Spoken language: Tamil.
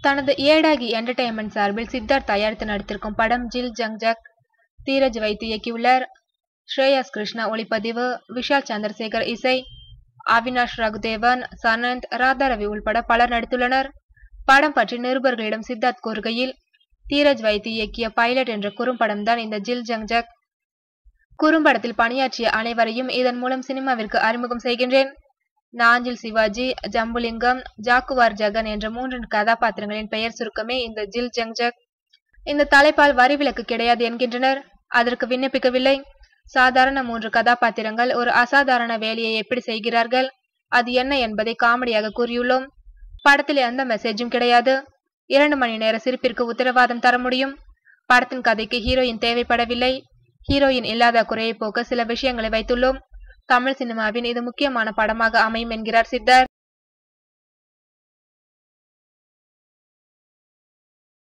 தனது ஏடாகி என்டர்டெயின்மெண்ட் சார்பில் சித்தார்த் தயாரித்து நடித்திருக்கும் படம் ஜில் ஜங் ஜக் தீரஜ் வைத்து இயக்கியுள்ளார் ஸ்ரேயாஸ் கிருஷ்ணா ஒளிப்பதிவு விஷால் சந்திரசேகர் இசை அவினாஷ் ரகுதேவன் சனந்த் ராதா ரவி உள்பட பலர் நடித்துள்ளனர் படம் பற்றி நிருபர்களிடம் சித்தார்த் கூறுகையில் தீரஜ் வைத்து இயக்கிய பைலட் என்ற குறும்படம்தான் இந்த ஜில் ஜங் ஜக் குறும்படத்தில் பணியாற்றிய அனைவரையும் இதன் மூலம் சினிமாவிற்கு அறிமுகம் செய்கின்றேன் நாஞ்சில் சிவாஜி ஜம்புலிங்கம் ஜாக்குவார் ஜகன் என்ற மூன்று கதாபாத்திரங்களின் பெயர் சுருக்கமே இந்த ஜில் ஜங் ஜக் இந்த தலைப்பால் வரி விலக்கு கிடையாது என்கின்றனர் அதற்கு விண்ணப்பிக்கவில்லை சாதாரண மூன்று கதாபாத்திரங்கள் ஒரு அசாதாரண வேலையை எப்படி செய்கிறார்கள் அது என்ன என்பதை காமெடியாக கூறியுள்ளோம் படத்தில் எந்த மெசேஜும் கிடையாது இரண்டு மணி நேர சிரிப்பிற்கு உத்தரவாதம் தர முடியும் படத்தின் கதைக்கு ஹீரோயின் தேவைப்படவில்லை ஹீரோயின் இல்லாத குறையை போக்க சில விஷயங்களை வைத்துள்ளோம் தமிழ் சினிமாவின் இது முக்கியமான படமாக அமையும் என்கிறார் சித்தார்த்